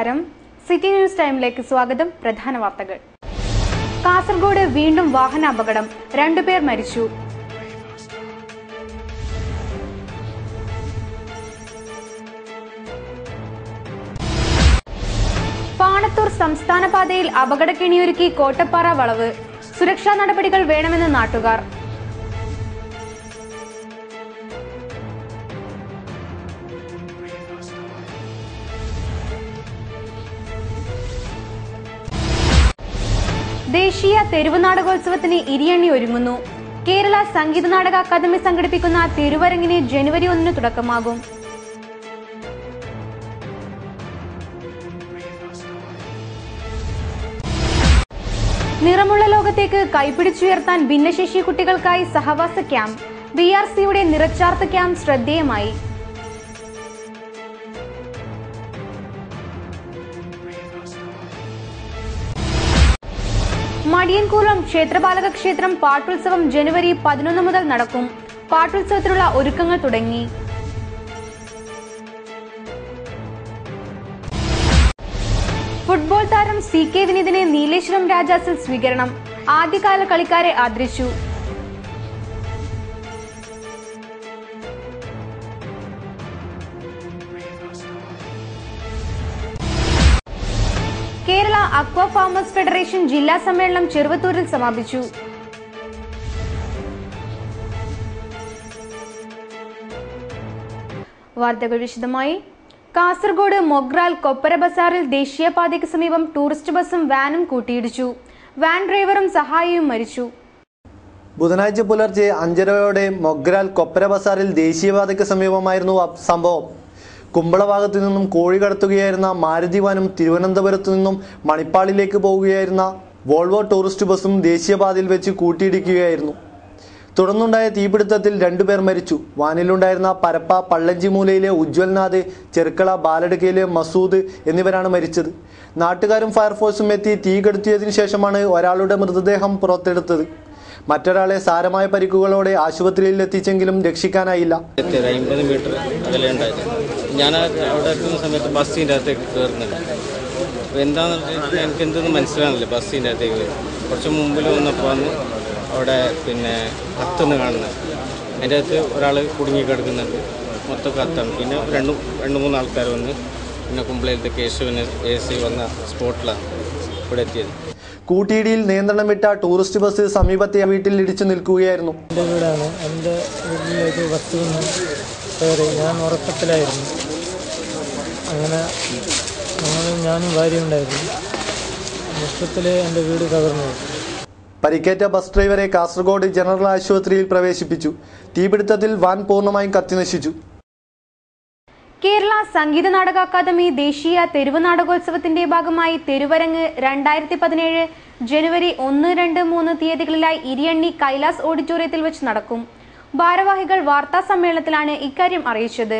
നമസ്കാരം city news ടൈമിലേക്ക് സ്വാഗതം പ്രധാന വാർത്തകൾ കാസർഗോഡ് വീണ്ടും വാഹന അപകടം രണ്ടുപേർ മരിച്ചു പാണത്തൂർ സംസ്ഥാന പാതയിൽ അപകടക്കെണിയൊരുക്കി കോട്ടപ്പാറ വളവ് സുരക്ഷാ നടപടികൾ വേണമെന്ന് നാട്ടുകാർ ദേശീയ തെരുവ് നാടകോത്സവത്തിന് ഇരിയണ്ണി ഒരുങ്ങുന്നു കേരള സംഗീത നാടക അക്കാദമി സംഘടിപ്പിക്കുന്ന തിരുവരങ്ങിന് ജനുവരി ഒന്നിന് തുടക്കമാകും നിറമുള്ള ലോകത്തേക്ക് കൈപിടിച്ചുയർത്താൻ ഭിന്നശേഷി കുട്ടികൾക്കായി സഹവാസ ക്യാമ്പ് ബി ആർ സിയുടെ നിറച്ചാർത്ത് ക്യാമ്പ് ശ്രദ്ധേയമായി മടിയൻകൂലം ക്ഷേത്രപാലക ക്ഷേത്രം പാട്ടുത്സവം ജനുവരി പതിനൊന്ന് മുതൽ നടക്കും പാട്ടുത്സവത്തിനുള്ള ഒരുക്കങ്ങൾ തുടങ്ങി ഫുട്ബോൾ താരം സി കെ വിനീതിനെ നീലേശ്വരം രാജാസിൽ സ്വീകരണം ആദ്യകാല കളിക്കാരെ ആദരിച്ചു കേരള അക്വ ഫാമേഴ്സ് ഫെഡറേഷൻ ജില്ലാ സമ്മേളനം ചെറുവത്തൂരിൽ സമാപിച്ചു വാർത്തകൾ വിശദമായി കാസർഗോഡ് മൊഗ്രാൽ കൊപ്പര ബസാറിൽ ദേശീയപാതയ്ക്ക് സമീപം ടൂറിസ്റ്റ് ബസും വാനും കൂട്ടിയിടിച്ചു വാൻ ഡ്രൈവറും സഹായിയും മരിച്ചു ബുധനാഴ്ച പുലർച്ചെ അഞ്ചരയോടെ മൊഗ്രാൽ കൊപ്പര ബസാറിൽ ദേശീയപാതയ്ക്ക് സമീപമായിരുന്നു അപ് സംഭവം കുമ്പള ഭാഗത്തു നിന്നും കോഴി കടത്തുകയായിരുന്ന മാരുതി വാനും തിരുവനന്തപുരത്തു നിന്നും മണിപ്പാളിലേക്ക് പോവുകയായിരുന്ന വോൾവോ ടൂറിസ്റ്റ് ബസും ദേശീയപാതയിൽ വെച്ച് കൂട്ടിയിടിക്കുകയായിരുന്നു തുടർന്നുണ്ടായ തീപിടുത്തത്തിൽ രണ്ടുപേർ മരിച്ചു വാനിലുണ്ടായിരുന്ന പരപ്പ പള്ളഞ്ചിമൂലയിലെ ഉജ്വൽനാഥ് ചെറുക്കള ബാലടുക്കയിലെ മസൂദ് എന്നിവരാണ് മരിച്ചത് നാട്ടുകാരും ഫയർഫോഴ്സും എത്തി തീ കെടുത്തിയതിനു ശേഷമാണ് ഒരാളുടെ മൃതദേഹം പുറത്തെടുത്തത് മറ്റൊരാളെ സാരമായ പരിക്കുകളോടെ ആശുപത്രിയിൽ എത്തിച്ചെങ്കിലും രക്ഷിക്കാനായില്ല ഒരു അമ്പത് മീറ്റർ അകലെ ഉണ്ടായിരുന്നു ഞാൻ ആ അവിടെ എത്തുന്ന സമയത്ത് ബസ്സിൻ്റെ അകത്തേക്ക് കയറുന്നുണ്ട് അപ്പോൾ എന്താണെന്ന് വെച്ചാൽ എനിക്ക് എന്തെന്ന് മനസ്സിലാകുന്നില്ല ബസ്സിൻ്റെ അകത്തേക്ക് കയറി. കുറച്ച് മുമ്പിൽ വന്നപ്പോൾ വന്ന് അവിടെ പിന്നെ കത്തുന്ന് കാണുന്നത് അതിൻ്റെ അകത്ത് ഒരാൾ കുടുങ്ങി കിടക്കുന്നുണ്ട് മൊത്തം കത്താണ് പിന്നെ രണ്ട് രണ്ട് മൂന്ന് ആൾക്കാർ വന്ന് പിന്നെ കുമ്പളയിലത്തെ കേശുവിന് എ സി വന്ന സ്പോട്ടിലാണ് ഇവിടെ എത്തിയത് കൂട്ടിയിടിയിൽ നിയന്ത്രണം വിട്ട ടൂറിസ്റ്റ് ബസ് സമീപത്തെ വീട്ടിൽ ഇടിച്ചു നിൽക്കുകയായിരുന്നു എൻ്റെ വീടാണ് എൻ്റെ വീട്ടിലേക്ക് ബസ് വന്ന് കയറി ഞാൻ ഉറക്കത്തിലായിരുന്നു അങ്ങനെ ഞങ്ങൾ ഞാനും ഭാര്യ ഉണ്ടായിരുന്നു മൊത്തത്തിൽ എൻ്റെ വീട് തകർന്നു പോയി. പരിക്കേറ്റ ബസ് ഡ്രൈവറെ കാസർഗോഡ് ജനറൽ ആശുപത്രിയിൽ പ്രവേശിപ്പിച്ചു തീപിടുത്തത്തിൽ വാൻ പൂർണ്ണമായും കത്തിനശിച്ചു കേരള സംഗീത നാടക അക്കാദമി ദേശീയ തെരുവ് നാടകോത്സവത്തിന്റെ ഭാഗമായി തെരുവരങ്ങ് രണ്ടായിരത്തി പതിനേഴ് ജനുവരി ഒന്ന് രണ്ട് മൂന്ന് തീയതികളിലായി ഇരിയണ്ണി കൈലാസ് ഓഡിറ്റോറിയത്തിൽ വെച്ച് നടക്കും ഭാരവാഹികൾ വാർത്താ സമ്മേളനത്തിലാണ് ഇക്കാര്യം അറിയിച്ചത്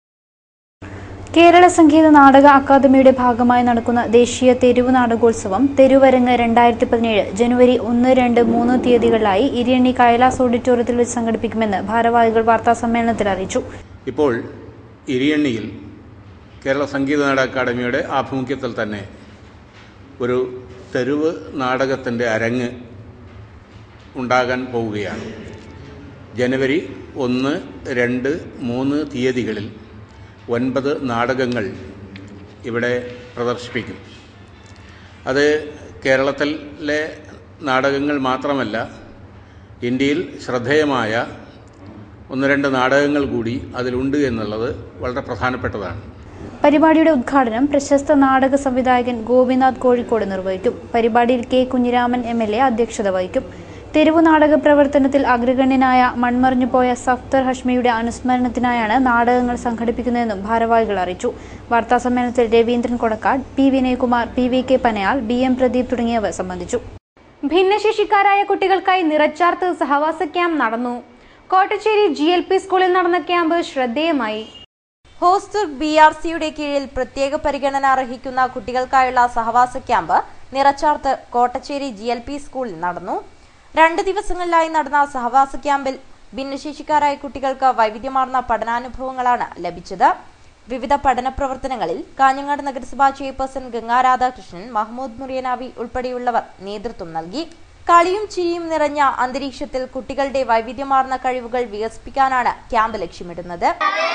കേരള സംഗീത നാടക അക്കാദമിയുടെ ഭാഗമായി നടക്കുന്ന ദേശീയ തെരുവ് നാടകോത്സവം തെരുവരങ്ങ് രണ്ടായിരത്തി പതിനേഴ് ജനുവരി ഒന്ന് രണ്ട് മൂന്ന് തീയതികളിലായി ഇരിയണ്ണി കൈലാസ് ഓഡിറ്റോറിയത്തിൽ വെച്ച് സംഘടിപ്പിക്കുമെന്ന് ഭാരവാഹികൾ വാർത്താ സമ്മേളനത്തിൽ അറിയിച്ചു ഇപ്പോൾ ഇരിയണ്ണിയിൽ കേരള സംഗീത നാടക അക്കാദമിയുടെ ആഭിമുഖ്യത്തിൽ തന്നെ ഒരു തെരുവ് നാടകത്തിൻ്റെ അരങ്ങ് ഉണ്ടാകാൻ പോവുകയാണ് ജനുവരി ഒന്ന് രണ്ട് മൂന്ന് തീയതികളിൽ ഒൻപത് നാടകങ്ങൾ ഇവിടെ പ്രദർശിപ്പിക്കും അത് കേരളത്തിലെ നാടകങ്ങൾ മാത്രമല്ല ഇന്ത്യയിൽ ശ്രദ്ധേയമായ ഒന്ന് രണ്ട് നാടകങ്ങൾ കൂടി അതിലുണ്ട് എന്നുള്ളത് വളരെ പ്രധാനപ്പെട്ടതാണ് പരിപാടിയുടെ ഉദ്ഘാടനം പ്രശസ്ത നാടക സംവിധായകൻ ഗോപിനാഥ് കോഴിക്കോട് നിർവഹിക്കും പരിപാടിയിൽ K Kunhiraman M L A അധ്യക്ഷത വഹിക്കും തെരുവു നാടക പ്രവർത്തനത്തിൽ അഗ്രഗണ്യനായ മൺമറിഞ്ഞുപോയ സഫ്തർ ഹഷ്മിയുടെ അനുസ്മരണത്തിനായാണ് നാടകങ്ങൾ സംഘടിപ്പിക്കുന്നതെന്നും ഭാരവാഹികൾ അറിയിച്ചു വാർത്താസമ്മേളനത്തിൽ Raveendran Kodakkad P Vinayakumar P V K Panayal B M Pradeep തുടങ്ങിയവർ സംബന്ധിച്ചു ഭിന്നശേഷിക്കാരായ കുട്ടികൾക്കായി നിറച്ചാർത്ത് സഹവാസ ക്യാമ്പ് നടന്നു കോട്ടച്ചേരി ജി എൽ പി സ്കൂളിൽ നടന്ന ക്യാമ്പ് ശ്രദ്ധേയമായി ഹോസ്ദുർഗ് ബി ആർ സിയുടെ കീഴിൽ പ്രത്യേക പരിഗണന അർഹിക്കുന്ന കുട്ടികൾക്കായുള്ള സഹവാസ ക്യാമ്പ് നിറച്ചാർത്ത് കോട്ടച്ചേരി ജി എൽ പി സ്കൂളിൽ നടന്നു രണ്ട് ദിവസങ്ങളിലായി നടന്ന സഹവാസ ക്യാമ്പിൽ ഭിന്നശേഷിക്കാരായ കുട്ടികൾക്ക് വൈവിധ്യമാർന്ന പഠനാനുഭവങ്ങളാണ് ലഭിച്ചത് വിവിധ പഠന പ്രവർത്തനങ്ങളിൽ കാഞ്ഞങ്ങാട് നഗരസഭാ ചെയർപേഴ്സൺ ഗംഗാ രാധാകൃഷ്ണൻ മഹ്മൂദ് മുറിയനാവി ഉൾപ്പെടെയുള്ളവർ നേതൃത്വം നൽകി കളിയും ചിരിയും നിറഞ്ഞ അന്തരീക്ഷത്തിൽ കുട്ടികളുടെ വൈവിധ്യമാർന്ന കഴിവുകൾ വികസിപ്പിക്കാനാണ് ക്യാമ്പ് ലക്ഷ്യമിടുന്നത്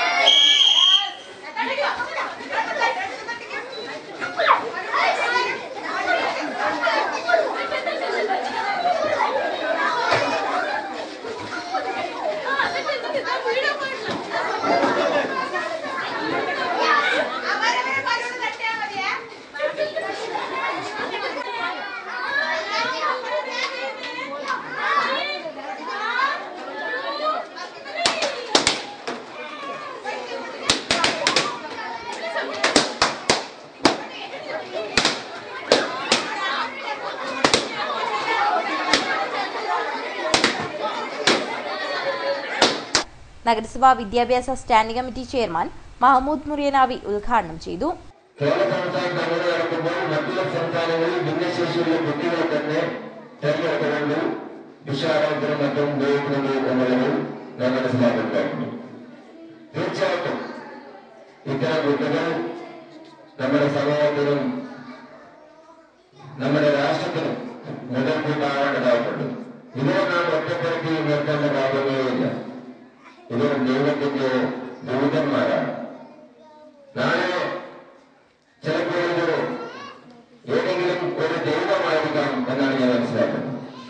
നഗരസഭാ വിദ്യാഭ്യാസ standing committee chairman Mahmood Muriyanavi ഉദ്ഘാടനം ചെയ്തു കേരള സംസ്ഥാനം കടന്നു നടക്കുമ്പോൾ മറ്റുള്ള സംസ്ഥാനങ്ങളിൽ ഭിന്നശേഷിയുള്ള കുട്ടികളെ തന്നെ തെരഞ്ഞെടുത്തുകൊണ്ട് വിശാലത്തിനും മറ്റും ഉപയോഗിക്കുന്നത് എന്നുള്ളത് നാം മനസ്സിലാക്കുന്നുണ്ടായിരുന്നു തീർച്ചയായിട്ടും ഇത്തരം കുട്ടികൾ നമ്മുടെ സമൂഹത്തിനും നമ്മുടെ രാഷ്ട്രത്തിനും മുതൽക്കൂട്ടാവേണ്ടതായിട്ടുണ്ട് ഇതിനെ നാം ഒറ്റപ്പെടുത്തി നിർത്തേണ്ട കാര്യമേ ഇല്ല ഇവർ ദൈവത്തിന്റെ ദൂതന്മാരാണ് നാളെ ചിലപ്പോൾ ഇതൊരു ഏതെങ്കിലും ഒരു ദൈവമായിരിക്കാം എന്നാണ് ഞാൻ മനസ്സിലാക്കുന്നത്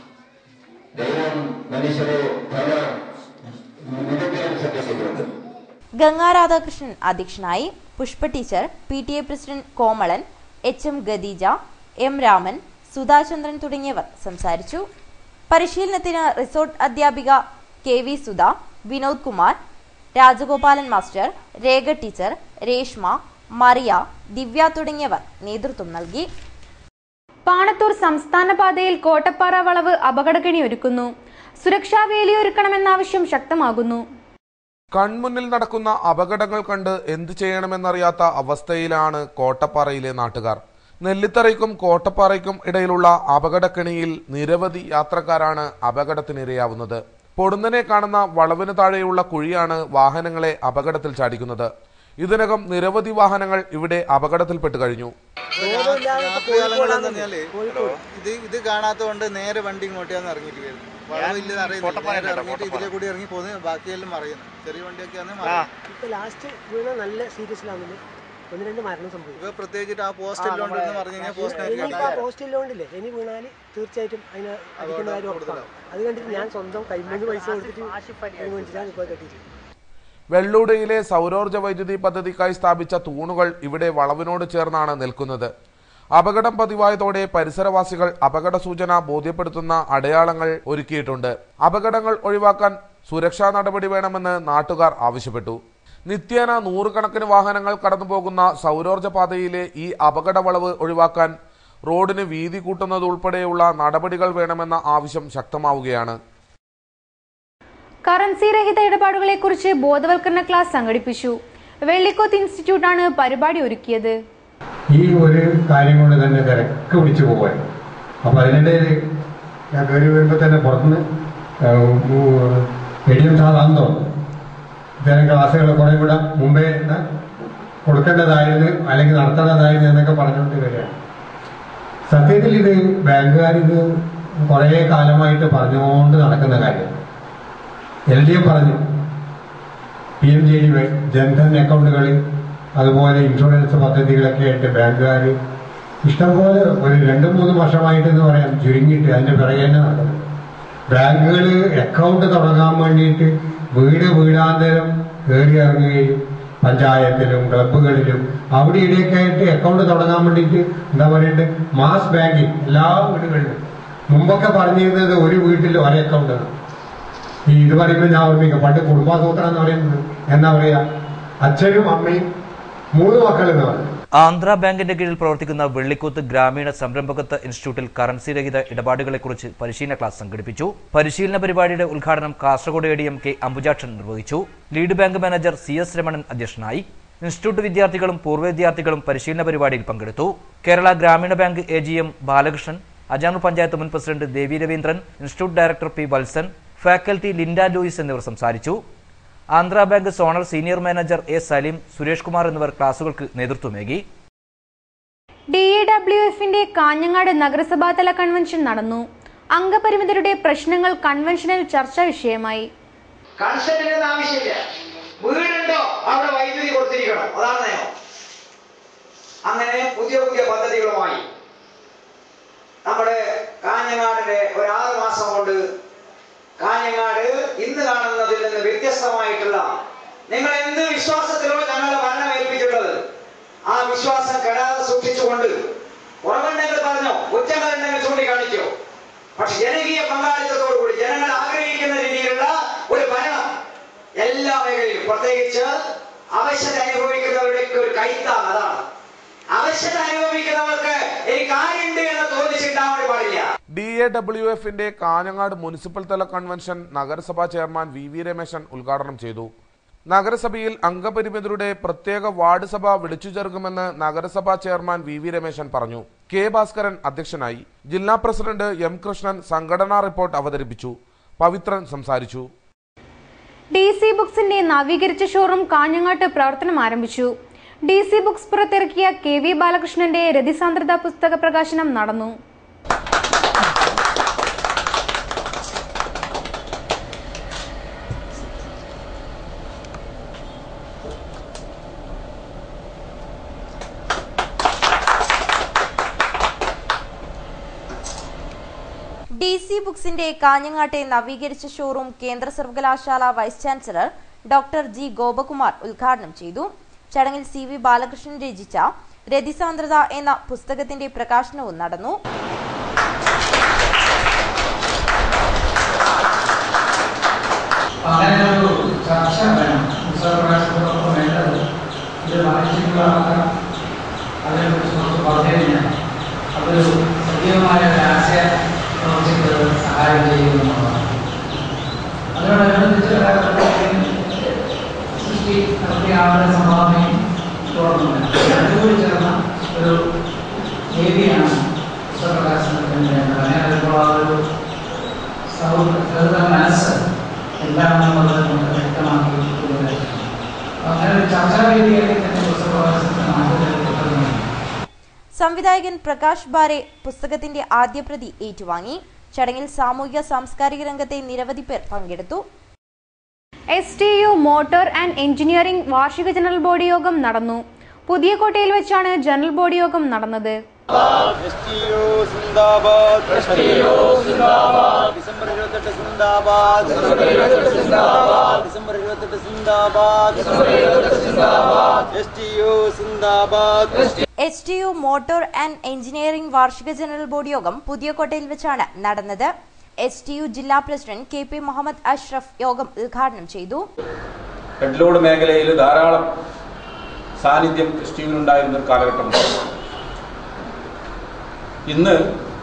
ദൈവം മനുഷ്യരെ പല വിധത്തിലും സൃഷ്ടിച്ചിട്ടുണ്ട് ഗംഗാ രാധാകൃഷ്ണൻ അധ്യക്ഷനായി Pushpa teacher P T A president Komalan H M Khadeeja M Raman Sudhachandran തുടങ്ങിയവർ സംസാരിച്ചു പരിശീലനത്തിന് റിസോർട്ട് അധ്യാപിക K V Sudha Vinod Kumar Rajagopalan master Rekha teacher Reshma Mariya Divya തുടങ്ങിയവർ നേതൃത്വം നൽകി പാണത്തൂർ സംസ്ഥാന പാതയിൽ കോട്ടപ്പാറ വളവ് അപകടകണി ഒരുക്കുന്നു സുരക്ഷാ വേലിയൊരുക്കണമെന്നാവശ്യം ശക്തമാകുന്നു കൺമുന്നിൽ നടക്കുന്ന അപകടങ്ങൾ കണ്ട് എന്തു ചെയ്യണമെന്നറിയാത്ത അവസ്ഥയിലാണ് കോട്ടപ്പാറയിലെ നാട്ടുകാർ നെല്ലിത്തറയ്ക്കും കോട്ടപ്പാറയ്ക്കും ഇടയിലുള്ള അപകടക്കെണിയിൽ നിരവധി യാത്രക്കാരാണ് അപകടത്തിനിരയാവുന്നത് പൊടുന്നനെ കാണുന്ന വളവിന് താഴെയുള്ള കുഴിയാണ് വാഹനങ്ങളെ അപകടത്തിൽ ചാടിക്കുന്നത് ഇതിനകം നിരവധി വാഹനങ്ങൾ ഇവിടെ അപകടത്തിൽപ്പെട്ട് കഴിഞ്ഞു ഇത് ഇത് കാണാത്തതുകൊണ്ട് നേരെ വണ്ടി ഇങ്ങോട്ടാണ് ഇറങ്ങിയിട്ട് വരുന്നത് വളവില്ലെന്ന് അറിയുന്നില്ല നേരെ ഇറങ്ങിയിട്ട് ഇതിലെ കൂടി ഇറങ്ങി പോകുന്നത് ബാക്കിയെല്ലാം മറിയുന്നു ചെറിയ വണ്ടിയൊക്കെ ആണ് ഇപ്പൊ ലാസ്റ്റ് വീണ നല്ല സീരിയസിലാവുന്നത് ഒന്ന് രണ്ട് മരണം സംഭവിക്കും ഇപ്പൊ പ്രത്യേകിച്ചിട്ട് ആ പോസ്റ്റ് ഇല്ലോണ്ട് എന്ന് പറഞ്ഞു കഴിഞ്ഞാൽ ഇനിയിപ്പോ ആ പോസ്റ്റ് പോസ്റ്റ് ഇല്ലോണ്ടില്ലേ ഇനി വീണാല് തീർച്ചയായിട്ടും അതിന് അടിക്കുന്ന കാര്യം ഉറപ്പാണ് അത് കണ്ടിട്ട് ഞാൻ സ്വന്തം കൈമൂന്ന് പൈസ കൊടുത്തിട്ട് അതിന് വേണ്ടിയിട്ടാണ് ഇപ്പോൾ കെട്ടിയിട്ട് വെള്ളൂടയിലെ സൗരോർജ്ജ വൈദ്യുതി പദ്ധതിക്കായി സ്ഥാപിച്ച തൂണുകൾ ഇവിടെ വളവിനോട് ചേർന്നാണ് നിൽക്കുന്നത് അപകടം പതിവായതോടെ പരിസരവാസികൾ അപകട സൂചന ബോധ്യപ്പെടുത്തുന്ന അടയാളങ്ങൾ ഒരുക്കിയിട്ടുണ്ട് അപകടങ്ങൾ ഒഴിവാക്കാൻ സുരക്ഷാ നടപടി വേണമെന്ന് നാട്ടുകാർ ആവശ്യപ്പെട്ടു നിത്യേന നൂറുകണക്കിന് വാഹനങ്ങൾ കടന്നുപോകുന്ന സൗരോർജ്ജ പാതയിലെ ഈ അപകട വളവ് ഒഴിവാക്കാൻ റോഡിന് വീതി കൂട്ടുന്നതുൾപ്പെടെയുള്ള നടപടികൾ വേണമെന്ന ആവശ്യം ശക്തമാവുകയാണ് കറൻസി രഹിത ഇടപാടുകളെക്കുറിച്ച് ബോധവൽക്കരണ ക്ലാസ് സംഘടിപ്പിച്ചു വെള്ളിക്കോത്ത് ഇൻസ്റ്റിറ്റ്യൂട്ടാണ് പരിപാടി ഒരുക്കിയത് ഈ ഒരു കാര്യം കൊണ്ട് തന്നെ തിരക്ക് പിടിച്ചു പോവാൻ അപ്പൊ അതിനിടയിൽ ഞാൻ കയറി വരുമ്പോൾ തന്നെ പുറത്തുനിന്ന് എ ഡി എം സാറാന്ന് തോന്നുന്നു ഇത്തരം ക്ലാസ്സുകൾ കുറെ കൂടെ മുമ്പേ ന- കൊടുക്കേണ്ടതായിരുന്നു അല്ലെങ്കിൽ നടത്തേണ്ടതായിരുന്നു എന്നൊക്കെ പറഞ്ഞുകൊണ്ട് വരികയാണ് സത്യത്തിൽ ഇത് ബാങ്കുകാരിത് കുറേ കാലമായിട്ട് പറഞ്ഞുകൊണ്ട് നടക്കുന്ന കാര്യം എൽ ഡി എഫ് പറഞ്ഞു P M J D Y Jan Dhan അക്കൗണ്ടുകൾ അതുപോലെ ഇൻഷുറൻസ് പദ്ധതികളൊക്കെ ആയിട്ട് ബാങ്കുകാർ ഇഷ്ടംപോലെ ഒരു രണ്ട് മൂന്ന് വർഷമായിട്ട് എന്ന് പറയാം ചുരുങ്ങിയിട്ട് അതിന്റെ പിറകെ തന്നെ നടക്കുന്നത് ബാങ്കുകൾ അക്കൗണ്ട് തുടങ്ങാൻ വേണ്ടിയിട്ട് വീട് വീടാന്തരം കയറി ഇറങ്ങുകയും പഞ്ചായത്തിലും ക്ലബ്ബുകളിലും അവിടെ ഇവിടെയൊക്കെ ആയിട്ട് അക്കൗണ്ട് തുടങ്ങാൻ വേണ്ടിയിട്ട് എന്താ പറയണ്ടത് മാസ് ബാങ്കിങ് എല്ലാ വീടുകളിലും മുമ്പൊക്കെ പറഞ്ഞിരുന്നത് ഒരു വീട്ടിൽ ഒരേ അക്കൗണ്ടാണ് ഈ ഇത് പറയുമ്പോൾ ഞാൻ ഓർമ്മിക്കാം പണ്ട് കുടുംബാസൂത്രം എന്ന് പറയുന്നത് എന്താ പറയാ അച്ഛനും അമ്മയും മൂന്ന് മക്കൾ എന്ന് പറഞ്ഞു ആന്ധ്ര ബാങ്കിന്റെ കീഴിൽ പ്രവർത്തിക്കുന്ന വെള്ളിക്കൂത്ത് ഗ്രാമീണ സംരംഭകത്വ ഇൻസ്റ്റിറ്റ്യൂട്ടിൽ കറൻസി രഹിത ഇടപാടുകളെക്കുറിച്ച് പരിശീലന ക്ലാസ് സംഘടിപ്പിച്ചു പരിശീലന പരിപാടിയുടെ ഉദ്ഘാടനം Kasaragod A D M K Ambujakshan നിർവഹിച്ചു lead bank manager C S Ramanan അധ്യക്ഷനായി ഇൻസ്റ്റിറ്റ്യൂട്ട് വിദ്യാർത്ഥികളും പൂർവ്വ വിദ്യാർത്ഥികളും പരിശീലന പരിപാടിയിൽ പങ്കെടുത്തു Kerala Gramin bank A G M Balakrishnan Ajanur panchayat മുൻ president Devi Raveendran institute director P Valsan faculty Linda Louis എന്നിവർ സംസാരിച്ചു Andhra bank zonal senior manager A Saleem Suresh Kumar എന്നിവർ ക്ലാസുകൾക്ക് നേതൃത്വമേകി ഡി എ ഡബ്ല്യു എഫിന്റെ കാഞ്ഞങ്ങാട് നഗരസഭാതല കൺവെൻഷൻ നടന്നു അംഗപരിമിതരുടെ പ്രശ്നങ്ങൾ കൺവെൻഷനിൽ ചർച്ചാ വിഷയമായി കൺസെന്റിനൊന്നും ആവശ്യമില്ല വീടുണ്ടോ അവിടെ വൈദ്യുതി കൊടുത്തിരിക്കണം അതാണ് നയം അങ്ങനെ പുതിയ പുതിയ പദ്ധതികളുമായി നമ്മുടെ കാഞ്ഞങ്ങാടിന്റെ ഒരു ആറ് മാസം കൊണ്ട് കാഞ്ഞങ്ങാട് ഇന്ന് കാണുന്നതിൽ നിന്ന് വ്യത്യസ്തമായിട്ടുള്ള നിങ്ങൾ എന്ത് വിശ്വാസത്തിലോ ഞങ്ങളുടെ ഭരണം ഏൽപ്പിച്ചിട്ടുള്ളത് ആ വിശ്വാസം കെടാതെ സൂക്ഷിച്ചുകൊണ്ട് കുറവുണ്ടെങ്കിൽ പറഞ്ഞോ കുറ്റങ്ങളുണ്ടെങ്കിൽ ചൂണ്ടിക്കാണിക്കോ പക്ഷെ ജനകീയ പങ്കാളിത്തത്തോടുകൂടി ജനങ്ങൾ ആഗ്രഹിക്കുന്ന രീതിയിലുള്ള ഒരു ഭരണം എല്ലാ മേഖലയിലും പ്രത്യേകിച്ച് അവശ്യത അനുഭവിക്കുന്നവരുടെയൊക്കെ ഒരു കൈത്താണ് അതാണ് അവശ്യത അനുഭവിക്കുന്നവർക്ക് എനിക്ക് കാര്യമുണ്ട് എന്ന് തോന്നിച്ചിട്ടാൻ പാടില്ല ഡി എ ഡബ്ല്യു എഫിന്റെ കാഞ്ഞങ്ങാട് മുനിസിപ്പൽ തല കൺവെൻഷൻ നഗരസഭാ ചെയർമാൻ വി വി രമേശൻ ഉദ്ഘാടനം ചെയ്തു നഗരസഭയിൽ അംഗപരിമിതരുടെ പ്രത്യേക വാർഡ് സഭ വിളിച്ചു ചേർക്കുമെന്ന് നഗരസഭാ ചെയർമാൻ വി വി രമേശൻ പറഞ്ഞു കെ ഭാസ്കരൻ അധ്യക്ഷനായി ജില്ലാ പ്രസിഡന്റ് എം കൃഷ്ണൻ സംഘടനാ റിപ്പോർട്ട് അവതരിപ്പിച്ചു പവിത്രൻ സംസാരിച്ചു ഡി സി ബുക്സിന്റെ നവീകരിച്ച ഷോറൂം കാഞ്ഞങ്ങാട്ട് പ്രവർത്തനം ആരംഭിച്ചു ഡി സി ബുക്സ് പുറത്തിറക്കിയ കെ വി ബാലകൃഷ്ണന്റെ രതിസാന്ദ്രത പുസ്തക പ്രകാശനം നടന്നു ഡി സി ബുക്സിന്റെ കാഞ്ഞങ്ങാട്ടെ നവീകരിച്ച ഷോറൂം കേന്ദ്ര സർവകലാശാല vice chancellor doctor G Gopakumar ഉദ്ഘാടനം ചെയ്തു ചടങ്ങിൽ സി വി ബാലകൃഷ്ണൻ രചിച്ച രതിസാന്ദ്രത എന്ന പുസ്തകത്തിന്റെ പ്രകാശനവും നടന്നു അങ്ങനെ ഒരു ചർച്ച വേണം പുസ്തകപ്രകാശനത്തോടൊപ്പം വേണ്ടത് ഇത് വായിച്ചിട്ടുള്ള ആൾക്കാർ അതിനെക്കുറിച്ച് നമുക്ക് പറഞ്ഞു കഴിഞ്ഞാൽ അതൊരു സജീവമായ രാഷ്ട്രീയ പ്രവർത്തിക്ക് സഹായം ചെയ്യുമെന്നുള്ളതാണ് അതിനോടനുബന്ധിച്ച് സൃഷ്ടി നടത്തിയ ആളുടെ സംഭാവനയും തുടർന്നുണ്ട് രണ്ടുകൂടി ചേർന്ന ഒരു വേദിയാണ് പുസ്തകപ്രകാശനത്തിന് വേണ്ടത് അങ്ങനെ വരുമ്പോൾ ആ ഒരു സൗഹൃദ മനസ്സ് എന്താണെന്നുള്ളത് നമുക്ക് വ്യക്തമാക്കി കൊണ്ടുവരുന്നു അങ്ങനെ ഒരു ചർച്ചാവേദിയായി തന്നെ പുസ്തകപ്രകാശനത്തിന് നാട്ടിൽ തുടങ്ങി സംവിധായകൻ പ്രകാശ് ബാരെ പുസ്തകത്തിന്റെ ആദ്യ പ്രതി ഏറ്റുവാങ്ങി ചടങ്ങിൽ സാമൂഹിക സാംസ്കാരിക രംഗത്തെ നിരവധി പേർ പങ്കെടുത്തു S T U motor and engineering വാർഷിക ജനറൽ ബോഡി യോഗം നടന്നു പുതിയ കോട്ടയിൽ വെച്ചാണ് ജനറൽ ബോഡി യോഗം നടന്നത് ഡിസംബർ ഇരുപത്തെട്ട് സിന്ദാബാദ് ഡിസംബർ ഇരുപത്തെട്ട് സിന്ദാബാദ് ഡിസംബർ ഇരുപത്തെട്ട് സിന്ദാബാദ് ഡിസംബർ ഇരുപത്തെട്ട് സിന്ദാബാദ് എസ് ടി യു സിന്ദാബാദ് H T U motor and engineering വാർഷിക ജനറൽ ബോഡി യോഗം പുതിയകോട്ടയിൽ വെച്ചാണ് നടന്നത് എച്ച് ടി യു ജില്ലാ president K P Muhammad Ashraf യോഗം ഉദ്ഘാടനം ചെയ്തു ഹെഡ് ലോഡ് മേഖലയിൽ ധാരാളം സാന്നിധ്യം ക്രിസ്റ്റീനിലുണ്ടായിരുന്ന ഒരു കാലഘട്ടമുണ്ട് ഇന്ന്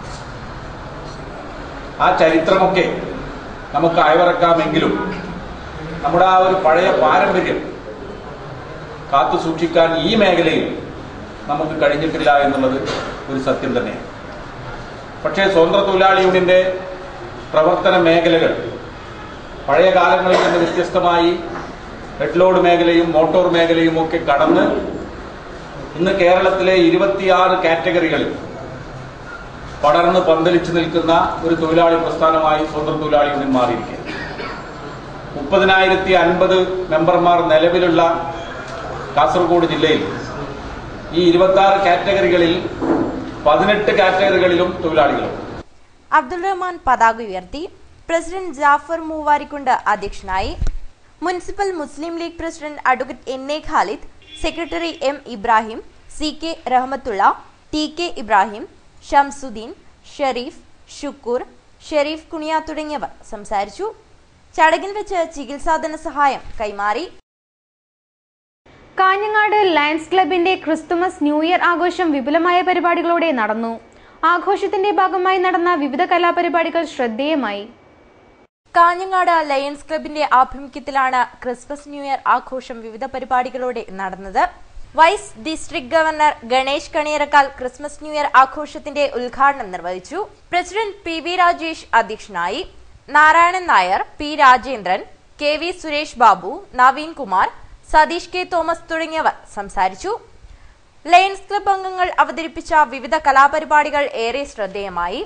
ആ ചരിത്രമൊക്കെ നമുക്ക് അയവിറക്കാമെങ്കിലും നമ്മുടെ ആ ഒരു പഴയ പാരമ്പര്യം കാത്തു സൂക്ഷിക്കാൻ ഈ മേഖലയിൽ നമുക്ക് കഴിഞ്ഞിട്ടില്ല എന്നുള്ളത് ഒരു സത്യം തന്നെയാണ് പക്ഷേ സ്വതന്ത്ര തൊഴിലാളി യൂണിയന്റെ പ്രവർത്തന മേഖലകൾ പഴയ കാലങ്ങളിൽ നിന്ന് വ്യത്യസ്തമായി ഹെഡ് ലോഡ് മേഖലയും മോട്ടോർ മേഖലയും ഒക്കെ കടന്ന് ഇന്ന് കേരളത്തിലെ ഇരുപത്തിയാറ് കാറ്റഗറികളിൽ പടർന്ന് പന്തലിച്ചു നിൽക്കുന്ന ഒരു തൊഴിലാളി പ്രസ്ഥാനമായി സ്വന്തം തൊഴിലാളി യൂണിയൻ മാറിയിരിക്കുകയാണ് മുപ്പതിനായിരത്തി അൻപത് മെമ്പർമാർ നിലവിലുള്ള കാസർഗോഡ് ജില്ലയിൽ ഈ ഇരുപത്തി ആറ് കാറ്റഗറികളിൽ പതിനെട്ട് കാറ്റഗറികളിലും തൊഴിലാളികളുണ്ട് അബ്ദുൾ റഹ്മാൻ പതാക ഉയർത്തി പ്രസിഡന്റ് ജാഫർ മൂവാരിക്കുണ്ട് അധ്യക്ഷനായി municipal Muslim League president advocate N A Khalid secretary M Ibrahim C K Rahmathulla T K Ibrahim Shamsuddin Shareef Shukoor Shareef Kuniya തുടങ്ങിയവർ സംസാരിച്ചു ചടങ്ങിൽ വെച്ച് ചികിത്സാധന സഹായം കൈമാറി കാഞ്ഞങ്ങാട് ലയൺസ് ക്ലബിന്റെ ക്രിസ്തുമസ് ന്യൂ ഇയർ ആഘോഷം വിപുലമായ പരിപാടികളോടെ നടന്നു ആഘോഷത്തിന്റെ ഭാഗമായി നടന്ന വിവിധ കലാപരിപാടികൾ ശ്രദ്ധേയമായി കാഞ്ഞങ്ങാട് ലയൺസ് ക്ലബിന്റെ ആഭിമുഖ്യത്തിലാണ് ക്രിസ്മസ് ന്യൂ ഇയർ ആഘോഷം വിവിധ പരിപാടികളോടെ നടന്നത് vice district governor Ganesh Kaniyarakkal Christmas new year ആഘോഷത്തിന്റെ ഉദ്ഘാടനം നിർവഹിച്ചു പ്രസിഡന്റ് പി വി രാജേഷ് അധ്യക്ഷനായി Narayanan Nair P Rajendran K V Suresh Babu Naveen Kumar Satheesh K Thomas തുടങ്ങിയവർ സംസാരിച്ചു ലയൺസ് ക്ലബ് അംഗങ്ങൾ അവതരിപ്പിച്ച വിവിധ കലാപരിപാടികൾ ഏറെ ശ്രദ്ധേയമായി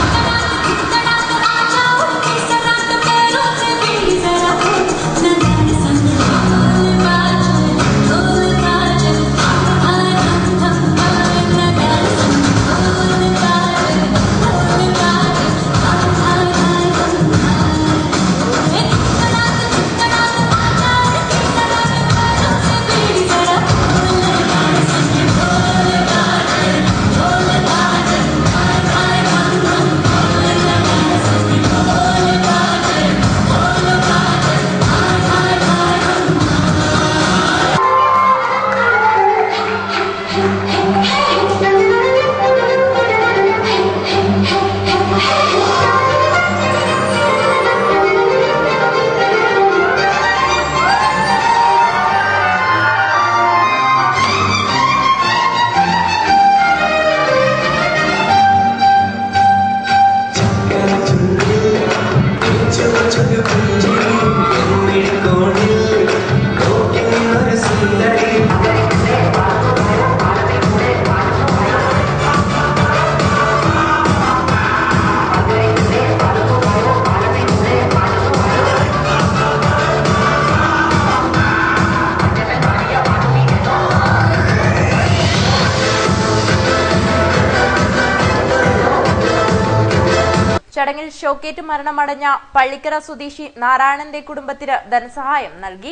ചടങ്ങിൽ ഷോക്കേറ്റ് മരണമടഞ്ഞ പള്ളിക്കര സ്വദേശി നാരായണന്റെ കുടുംബത്തിന് ധനസഹായം നൽകി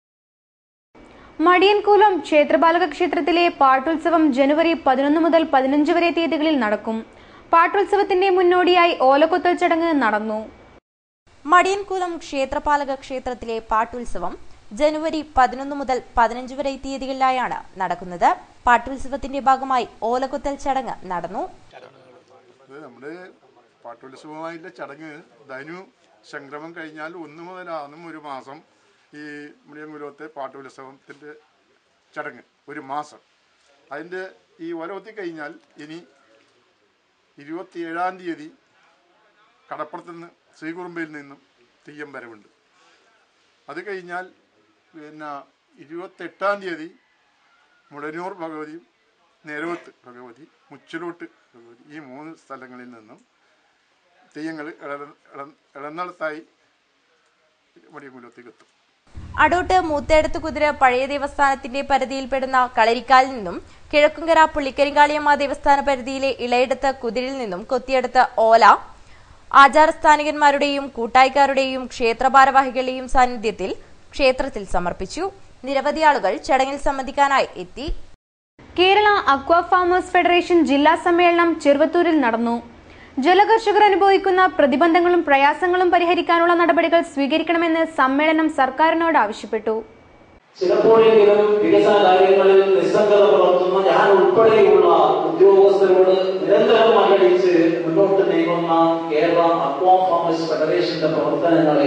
മടിയൻകൂലം ക്ഷേത്രപാലക ക്ഷേത്രത്തിലെ പാട്ടുത്സവം ജനുവരി പതിനൊന്ന് മുതൽ പതിനഞ്ച് വരെ തീയതികളിൽ നടക്കും പാട്ടുത്സവത്തിന്റെ മുന്നോടിയായി ഓലക്കൊത്തൽ ചടങ്ങ് നടന്നു മടിയൻകുലം ക്ഷേത്രപാലക ക്ഷേത്രത്തിലെ പാട്ടുത്സവം ജനുവരി പതിനൊന്ന് മുതൽ പതിനഞ്ച് വരെ തീയതികളിലായാണ് നടക്കുന്നത് പാട്ടുത്സവത്തിന്റെ ഭാഗമായി ഓലക്കൊത്തൽ ചടങ്ങ് നടന്നു ഇത് നമ്മുടെ പാട്ടുത്സവമായിട്ടുള്ള ചടങ്ങ് ധനു സംക്രമം കഴിഞ്ഞാൽ ഒന്ന് മുതലാകും ഒരു മാസം ഈ മുടിയൻകുലത്തെ പാട്ടുത്സവത്തിൻ്റെ ചടങ്ങ് ഒരു മാസം അതിൻ്റെ ഈ ഒലവത്തി കഴിഞ്ഞാൽ ഇനി ഇരുപത്തിയേഴാം തീയതി കടപ്പുറത്ത് നിന്ന് ശ്രീകുറുമ്പയിൽ നിന്നും തെയ്യം വരവുണ്ട് അത് കഴിഞ്ഞാൽ പിന്നെ ഇരുപത്തെട്ടാം തീയതി മുളനൂർ ഭഗവതിയും നേരോത്ത് ഭഗവതി മുച്ചിലോട്ട് ഭഗവതി ഈ മൂന്ന് സ്ഥലങ്ങളിൽ നിന്നും തെയ്യങ്ങൾ ഇളന്നളത്തായി മടിയങ്കുലത്തേക്ക് എത്തും അടൂട്ട് മൂത്തേടത്ത് കുതിര പഴയ ദേവസ്ഥാനത്തിന്റെ പരിധിയിൽപ്പെടുന്ന കളരിക്കാലിൽ നിന്നും കിഴക്കുംകര പുള്ളിക്കരിങ്കാളിയമ്മ ദേവസ്ഥാന പരിധിയിലെ ഇളയിടത്ത് കുതിരിൽ നിന്നും കൊത്തിയെടുത്ത ഓല ആചാരസ്ഥാനികന്മാരുടെയും കൂട്ടായിക്കാരുടെയും ക്ഷേത്ര ഭാരവാഹികളുടെയും സാന്നിധ്യത്തിൽ ക്ഷേത്രത്തിൽ സമർപ്പിച്ചു നിരവധി ആളുകൾ ചടങ്ങിൽ സംബന്ധിക്കാനായി എത്തി കേരള അക്വാ ഫാമേഴ്സ് ഫെഡറേഷൻ ജില്ലാ സമ്മേളനം ചെറുവത്തൂരിൽ നടന്നു ജലകർഷകർ അനുഭവിക്കുന്ന പ്രതിബന്ധങ്ങളും പ്രയാസങ്ങളും പരിഹരിക്കാനുള്ള നടപടികൾ സ്വീകരിക്കണമെന്ന് സമ്മേളനം സർക്കാരിനോട് ആവശ്യപ്പെട്ടു ചിലപ്പോഴെങ്കിലും വികസന കാര്യങ്ങളിൽ നിസ്സംഗത പുലർത്തുന്ന ഞാൻ ഉൾപ്പെടെയുള്ള ഉദ്യോഗസ്ഥരോട് നിരന്തരം മകടിച്ച് മുന്നോട്ട് നീങ്ങുന്ന കേരള അക്വാ ഫാമേഴ്സ് ഫെഡറേഷന്റെ പ്രവർത്തനങ്ങളെ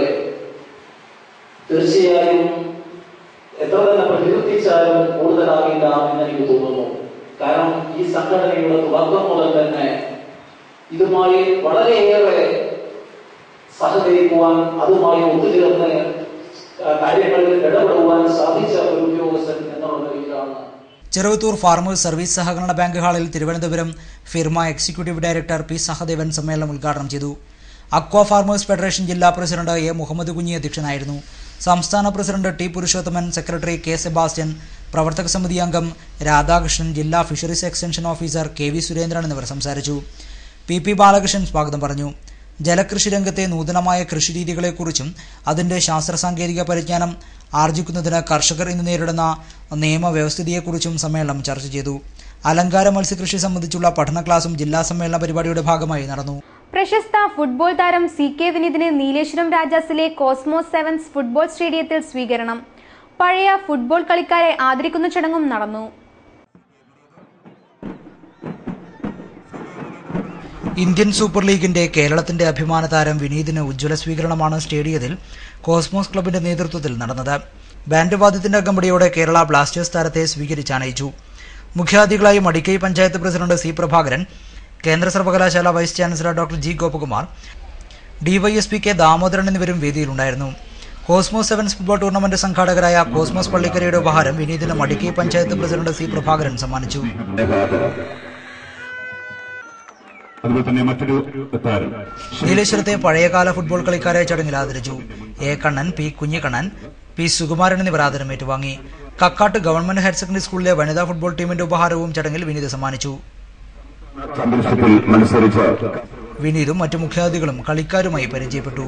തീർച്ചയായും എത്ര തന്നെ പ്രകീർത്തിച്ചാലും കൂടുതലാകില്ല എന്ന് എനിക്ക് തോന്നുന്നു കാരണം ഈ സംഘടനയുടെ തുടക്കം മുതൽ തന്നെ ഇതുമായി വളരെയേറെ സഹകരിക്കുവാൻ അതുമായി ഒത്തുചേർന്ന് കാര്യങ്ങളിൽ ഇടപെടുവാൻ സാധിച്ച ഒരു ഉദ്യോഗസ്ഥൻ എന്നുള്ള നിലയിലാണ് ചെറുവത്തൂർ ഫാർമേഴ്സ് സർവീസ് സഹകരണ ബാങ്ക് ഹാളിൽ Thiruvananthapuram FIRMA executive director P Sahadevan സമ്മേളനം ഉദ്ഘാടനം ചെയ്തു അക്വ ഫാർമേഴ്സ് ഫെഡറേഷൻ ജില്ലാ പ്രസിഡന്റ് എ മുഹമ്മദ് കുഞ്ഞി അധ്യക്ഷനായിരുന്നു സംസ്ഥാന president T Purushothaman secretary K Sebastian പ്രവർത്തക സമിതി അംഗം രാധാകൃഷ്ണൻ ജില്ലാ fisheries extension officer K V Surendran എന്നിവർ സംസാരിച്ചു പി പി ബാലകൃഷ്ണൻ സ്വാഗതം പറഞ്ഞു ജലകൃഷി രംഗത്തെ നൂതനമായ കൃഷിരീതികളെക്കുറിച്ചും അതിന്റെ ശാസ്ത്ര സാങ്കേതിക പരിജ്ഞാനം ആർജിക്കുന്നതിന് കർഷകർ ഇന്ന് നേരിടുന്ന നിയമവ്യവസ്ഥിതിയെക്കുറിച്ചും സമ്മേളനം ചർച്ച ചെയ്തു അലങ്കാര മത്സ്യകൃഷി സംബന്ധിച്ചുള്ള പഠന ക്ലാസും ജില്ലാ സമ്മേളന പരിപാടിയുടെ ഭാഗമായി നടന്നു പ്രശസ്ത ഫുട്ബോൾ താരം സി കെ വിനീതിന് നീലേശ്വരം രാജാസിലെ കോസ്മോസ് സെവൻസ് ഫുട്ബോൾ സ്റ്റേഡിയത്തിൽ സ്വീകരണം പഴയ ഫുട്ബോൾ കളിക്കാരെ ആദരിക്കുന്ന ചടങ്ങും നടന്നു ഇന്ത്യൻ സൂപ്പർ ലീഗിന്റെ കേരളത്തിന്റെ അഭിമാന താരം വിനീതിന് ഉജ്ജ്വല സ്വീകരണമാണ് സ്റ്റേഡിയത്തിൽ കോസ്മോസ് ക്ലബിന്റെ നേതൃത്വത്തിൽ നടന്നത് ബാൻഡ് വാദ്യത്തിന്റെ അകമ്പടിയോടെ കേരള ബ്ലാസ്റ്റേഴ്സ് താരത്തെ സ്വീകരിച്ചാനയിച്ചു മുഖ്യാതിഥികളായി മടിക്കൈ പഞ്ചായത്ത് പ്രസിഡന്റ് സി പ്രഭാകരൻ കേന്ദ്ര സർവകലാശാല vice chancellor doctor G Gopakumar D Y S P K Damodaran എന്നിവരും വേദിയിലുണ്ടായിരുന്നു കോസ്മോസ് സെവൻസ് ഫുട്ബോൾ ടൂർണമെന്റ് സംഘാടകരായ കോസ്മോസ് പള്ളിക്കരയുടെ ഉപഹാരം വിനീതിന് മടിക്കൈ പഞ്ചായത്ത് പ്രസിഡന്റ് സി പ്രഭാകരൻ സമ്മാനിച്ചു അതുപോലെ തന്നെ മറ്റൊരു താരം നീലേശ്വരത്തെ പഴയകാല ഫുട്ബോൾ കളിക്കാരെ ചടങ്ങിൽ ആദരിച്ചു A Kannan P Kunhikannan P Sukumaran എന്നിവർ ആദരം ഏറ്റുവാങ്ങി കക്കാട്ട് ഗവൺമെന്റ് ഹയർ സെക്കൻഡറി സ്കൂളിലെ വനിതാ ഫുട്ബോൾ ടീമിന്റെ ഉപഹാരവും ചടങ്ങിൽ വിനീത് സമ്മാനിച്ചു ചാമ്പ്യൻഷിപ്പിൽ മത്സരിച്ച വിനീതും മറ്റു മുഖ്യാതിഥികളും കളിക്കാരുമായി പരിചയപ്പെട്ടു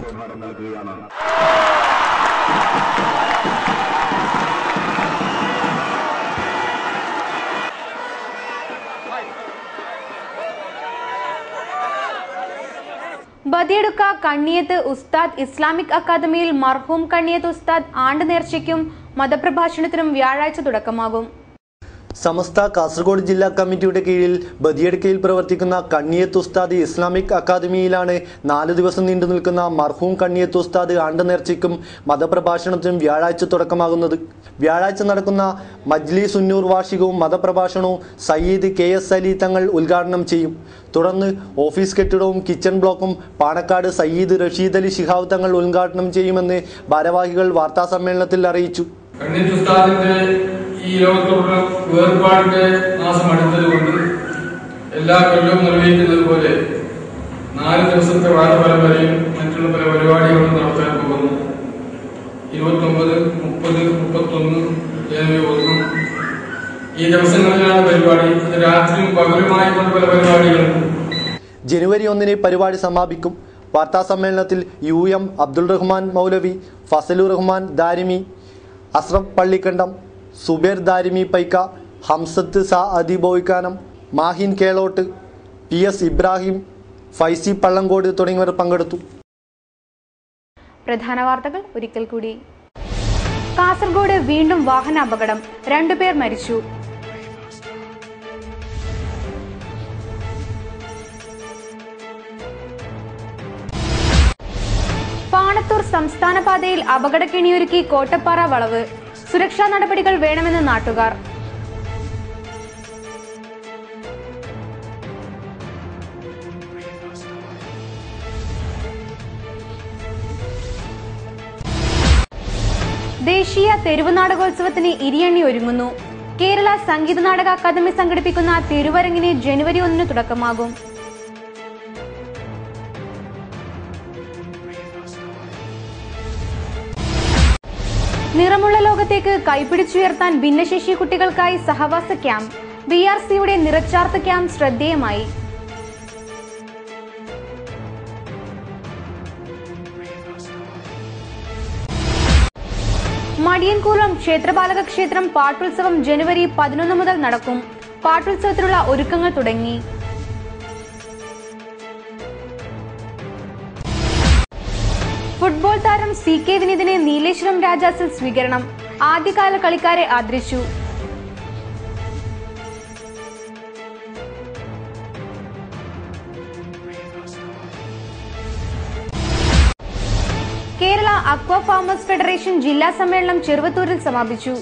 ബദിയടുക്ക കണ്ണിയത്ത് ഉസ്താദ് ഇസ്ലാമിക് അക്കാദമിയിൽ മർഹൂം കണ്ണിയത്ത് ഉസ്താദ് ആണ്ട് നേർച്ചയ്ക്കും മതപ്രഭാഷണത്തിനും വ്യാഴാഴ്ച തുടക്കമാകും സമസ്ത കാസർഗോഡ് ജില്ലാ കമ്മിറ്റിയുടെ കീഴിൽ ബദിയടുക്കയിൽ പ്രവർത്തിക്കുന്ന കണ്ണിയത്ത് ഉസ്താദ് ഇസ്ലാമിക് അക്കാദമിയിലാണ് നാല് ദിവസം നീണ്ടു നിൽക്കുന്ന മർഹൂം കണ്ണിയത്ത് ഉസ്താദ് ആണ്ട് നേർച്ചയ്ക്കും മതപ്രഭാഷണത്തിനും വ്യാഴാഴ്ച തുടക്കമാകുന്നത് വ്യാഴാഴ്ച നടക്കുന്ന മജ്ലിസ് ഉന്നൂർ വാർഷികവും മതപ്രഭാഷണവും സയ്യിദ് കെ എസ് അലി തങ്ങൾ ഉദ്ഘാടനം ചെയ്യും തുടർന്ന് ഓഫീസ് കെട്ടിടവും കിച്ചൺ ബ്ലോക്കും പാണക്കാട് സയ്യിദ് റഷീദ് അലി ശിഹാബ് തങ്ങൾ ഉദ്ഘാടനം ചെയ്യുമെന്ന് ഭാരവാഹികൾ വാർത്താസമ്മേളനത്തിൽ അറിയിച്ചു കണ്ണീർ ഉസ്താദിന്റെ ഈ ലോകത്തോടുള്ള വേർപാടിന്റെ മാസം അടുത്തതുകൊണ്ട് എല്ലാ കൊല്ലവും നിർവഹിക്കുന്നത് പോലെ നാല് ദിവസത്തെ വാരപരമ്പരയും മറ്റുള്ള പല പരിപാടികളും നടത്താൻ പോകുന്നു ഇരുപത്തൊമ്പത് മുപ്പത് മുപ്പത്തൊന്ന് ജനുവരി ഒന്ന് ഈ ദിവസങ്ങളിലാണ് പരിപാടി അത് രാത്രിയും പകലുമായിക്കൊണ്ട് പല പരിപാടികളും ജനുവരി ഒന്നിന് പരിപാടി സമാപിക്കും വാർത്താ സമ്മേളനത്തിൽ യു എം അബ്ദുൾ റഹ്മാൻ മൗലവി ഫസലുർ റഹ്മാൻ ദാരിമി അസ്രഫ് പള്ളിക്കണ്ടം സുബേർ ദാരിമി പൈക്ക ഹംസത്ത് സ അദിബോയ്ക്കാനം മാഹിൻ കേളോട്ട് പി എസ് ഇബ്രാഹിം ഫൈസി പള്ളങ്കോട് തുടങ്ങിയവർ പങ്കെടുത്തു പ്രധാന വാർത്തകൾ ഒരിക്കൽ കൂടി കാസർഗോഡ് വീണ്ടും വാഹന അപകടം രണ്ടുപേർ മരിച്ചു പാണത്തൂർ സംസ്ഥാന പാതയിൽ അപകടക്കെണിയൊരുക്കി കോട്ടപ്പാറ വളവ് സുരക്ഷാ നടപടികൾ വേണമെന്ന് നാട്ടുകാർ ദേശീയ തെരുവ് നാടകോത്സവത്തിന് ഇരിയണ്ണി ഒരുങ്ങുന്നു കേരള സംഗീത നാടക അക്കാദമി സംഘടിപ്പിക്കുന്ന തിരുവരങ്ങിന് ജനുവരി ഒന്നിന് തുടക്കമാകും നിറമുള്ള ലോകത്തേക്ക് കൈപിടിച്ചുയർത്താൻ ഭിന്നശേഷി കുട്ടികൾക്കായി സഹവാസ ക്യാമ്പ് ബി ആർ സിയുടെ നിറച്ചാർത്ത ക്യാമ്പ് ശ്രദ്ധേയമായി മടിയൻകൂലം ക്ഷേത്രപാലക ക്ഷേത്രം പാട്ടുത്സവം ജനുവരി പതിനൊന്ന് മുതൽ നടക്കും പാട്ടുത്സവത്തിനുള്ള ഒരുക്കങ്ങൾ തുടങ്ങി ഫുട്ബോൾ താരം സി കെ വിനീതിനെ നീലേശ്വരം രാജാസിൽ സ്വീകരണം ആദ്യകാല കളിക്കാരെ ആദരിച്ചു കേരള അക്വ ഫാമേഴ്സ് ഫെഡറേഷൻ ജില്ലാ സമ്മേളനം ചെറുവത്തൂരിൽ സമാപിച്ചു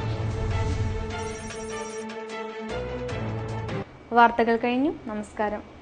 വാർത്തകൾ കഴിഞ്ഞു നമസ്കാരം